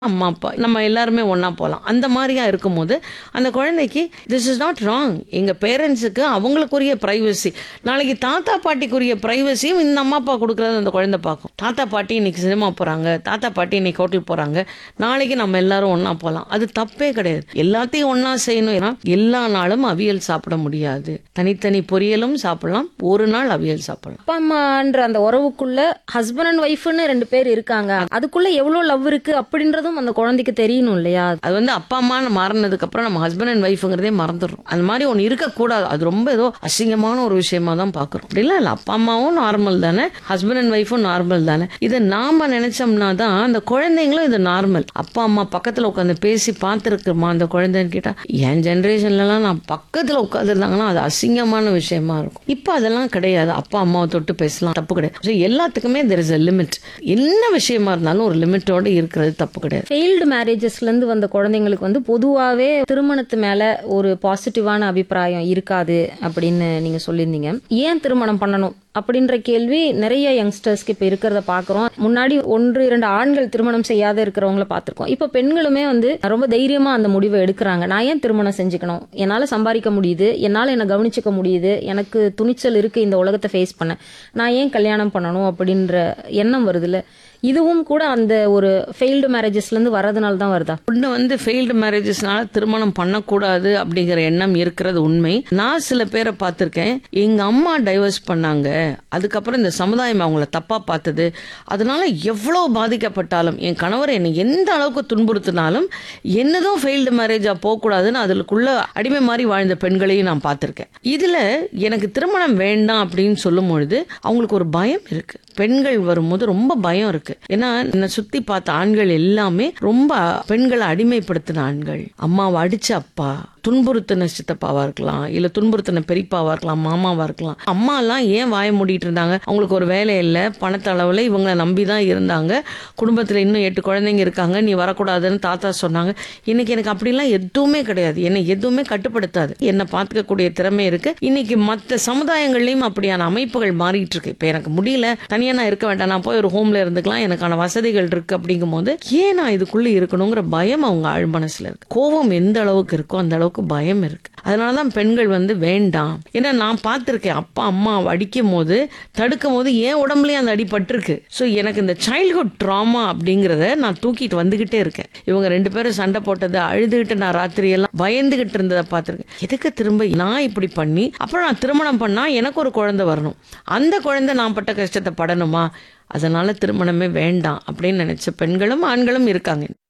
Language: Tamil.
அம்மா அப்பா நம்ம எல்லாருமே ஒன்றா போகலாம் அந்த மாதிரியா இருக்கும்போது அந்த குழந்தைக்கு திஸ் இஸ் நாட் ராங் எங்கள் பேரண்ட்ஸுக்கு அவங்களுக்குரிய ப்ரைவசி நாளைக்கு தாத்தா பாட்டிக்குரிய ப்ரைவசியும் இந்த அம்மா அப்பா கொடுக்குறது அந்த குழந்தை பார்க்கும் தாத்தா பாட்டி இன்னைக்கு சினிமா போகிறாங்க தாத்தா பாட்டி இன்னைக்கு ஹோட்டல் போகிறாங்க நாளைக்கு நம்ம எல்லாரும் ஒன்றா போகலாம் அது தப்பே கிடையாது எல்லாத்தையும் ஒன்றா செய்யணும் ஏன்னா எல்லா நாளும் அவியல் சாப்பிட முடியாது தனித்தனி பொரியலும் சாப்பிடலாம் ஒரு நாள் அவியல் சாப்பிடலாம் அப்பா அம்மான்ற அந்த உறவுக்குள்ள ஹஸ்பண்ட் அண்ட் ஒய்ஃப்னு ரெண்டு பேர் இருக்காங்க அதுக்குள்ள எவ்வளவு லவ் இருக்கு அப்படின்றதும் அந்த குழந்தைக்கு தெரியணும் இல்லையா அது வந்து அப்பா அம்மான்னு மாறினதுக்கு அப்புறம் நம்ம ஹஸ்பண்ட் அண்ட் ஒய்ஃப்ங்கிறதே மறந்துடும் அந்த மாதிரி ஒன்று இருக்கக்கூடாது அது ரொம்ப ஏதோ அசிங்கமான ஒரு விஷயமா தான் பார்க்குறோம் அப்படிலாம் இல்லை அப்பா அம்மாவும் நார்மல் தானே ஹஸ்பண்ட் அண்ட் ஒய்ஃபும் நார்மல் தானே இதை நாம நினைச்சோம்னா தான் அந்த குழந்தைங்களும் இது நார்மல் அப்பா அம்மா பக்கத்தில் உட்காந்து பேசி பார்த்துருக்குமா அந்த குழந்தைன்னு கேட்டால் என் ஜென்ரேஷன்லலாம் நான் பக்கத்தில் உட்காந்துருந்தாங்கன்னா அது அசிங்கமான விஷயமா இருக்கும் இப்போ அதெல்லாம் கிடையாது அப்பா அம்மாவை தொட்டு பேசலாம் தப்பு கிடையாது So, எல்லாத்துக்குமே தெர் இஸ் a லிமிட் என்ன விஷயமா இருந்தாலும் ஒரு லிமிட்டோட இருக்கிறது தப்பு கிடையாது ஃபெயில்டு மேரேஜஸ்ல இருந்து வந்த குழந்தைங்களுக்கு வந்து பொதுவாகவே திருமணத்து மேல ஒரு பாசிட்டிவான அபிப்பிராயம் இருக்காது அப்படின்னு நீங்க சொல்லியிருந்தீங்க ஏன் திருமணம் பண்ணணும் அப்படின்ற கேள்வி நிறைய யங்ஸ்டர்ஸ்க்கு இப்போ இருக்கிறத பார்க்குறோம் முன்னாடி ஒன்று இரண்டு ஆண்கள் திருமணம் செய்யாத இருக்கிறவங்கள பார்த்துருக்கோம் இப்போ பெண்களுமே வந்து ரொம்ப தைரியமா அந்த முடிவை எடுக்கிறாங்க நான் ஏன் திருமணம் செஞ்சுக்கணும் என்னால் சம்பாதிக்க முடியுது என்னால் என்னை கவனிச்சுக்க முடியுது எனக்கு துணிச்சல் இருக்கு இந்த உலகத்தை ஃபேஸ் பண்ண நான் ஏன் கல்யாணம் பண்ணணும் அப்படின்ற எண்ணம் வருதுல்ல இதுவும் கூட அந்த ஒரு ஃபெயில்டு மேரேஜஸ்லேருந்து வரதுனால தான் வருதா ஒன்று வந்து ஃபெயில்டு மேரேஜஸ்னால திருமணம் பண்ணக்கூடாது அப்படிங்கிற எண்ணம் இருக்கிறது உண்மை நான் சில பேரை பார்த்துருக்கேன் எங்கள் அம்மா டைவர்ஸ் பண்ணாங்க அதுக்கப்புறம் இந்த சமுதாயம் அவங்கள தப்பாக பார்த்தது அதனால எவ்வளோ பாதிக்கப்பட்டாலும் என் கணவர் என்னை எந்த அளவுக்கு துன்புறுத்தினாலும் என்னதும் ஃபெயில்டு மேரேஜாக போகக்கூடாதுன்னு அதுக்குள்ள அடிமை மாதிரி வாழ்ந்த பெண்களையும் நான் பார்த்துருக்கேன் இதில் எனக்கு திருமணம் வேண்டாம் அப்படின்னு சொல்லும் பொழுது அவங்களுக்கு ஒரு பயம் இருக்கு பெண்கள் வரும்போது ரொம்ப பயம் இருக்கு ஏன்னா என்னை சுத்தி பார்த்த ஆண்கள் எல்லாமே ரொம்ப பெண்களை அடிமைப்படுத்தின ஆண்கள் அம்மாவை அடிச்ச அப்பா துன்புறுத்தின சித்தப்பாவா இருக்கலாம் இல்ல துன்புறுத்தின பெரியப்பாவா இருக்கலாம் மாமாவா இருக்கலாம் அம்மா எல்லாம் ஏன் வாய மூடிட்டு இருந்தாங்க அவங்களுக்கு ஒரு வேலை இல்லை பணத்தளவுல இவங்களை நம்பி தான் இருந்தாங்க குடும்பத்துல இன்னும் எட்டு குழந்தைங்க இருக்காங்க நீ வரக்கூடாதுன்னு தாத்தா சொன்னாங்க இன்னைக்கு எனக்கு அப்படிலாம் எதுவுமே கிடையாது என்னை எதுவுமே கட்டுப்படுத்தாது என்னை பார்த்துக்கக்கூடிய திறமை இருக்கு இன்னைக்கு மற்ற சமுதாயங்கள்லயும் அப்படியான அமைப்புகள் மாறிட்டு இருக்கு இப்ப எனக்கு முடியல தனியா நான் இருக்க வேண்டாம் நான் போய் ஒரு ஹோம்ல இருந்துக்கலாம் எனக்கான வசதிகள் இருக்கு அப்படிங்கும் போது ஏன் நான் இதுக்குள்ள இருக்கணுங்கிற பயம் அவங்க ஆழ் மனசுல இருக்கு கோபம் எந்த அளவுக்கு இருக்கோ அந்த அளவுக்கு பயம் இருக்கு அதனாலதான் பெண்கள் வந்து வேண்டாம் ஏன்னா நான் பார்த்திருக்கேன் அப்பா அம்மா அடிக்கும் போது தடுக்கும் போது என் உடம்புலயும் அந்த அடி பட்டிருக்கு ஸோ எனக்கு இந்த சைல்ட்ஹுட் ட்ராமா அப்படிங்கிறத நான் தூக்கிட்டு வந்துகிட்டே இருக்கேன் இவங்க ரெண்டு பேரும் சண்டை போட்டது அழுதுகிட்டு நான் ராத்திரி எல்லாம் பயந்துகிட்டு இருந்ததை பார்த்திருக்கேன் எதுக்கு திரும்ப நான் இப்படி பண்ணி அப்புறம் நான் திருமணம் பண்ணா எனக்கு ஒரு குழந்தை வரணும் அந்த குழந்தை நான் பட்ட கஷ்டத்தை படணுமா அதனால திருமணமே வேண்டாம் அப்படின்னு நினைச்ச பெண்களும் ஆண்களும் இருக்காங்க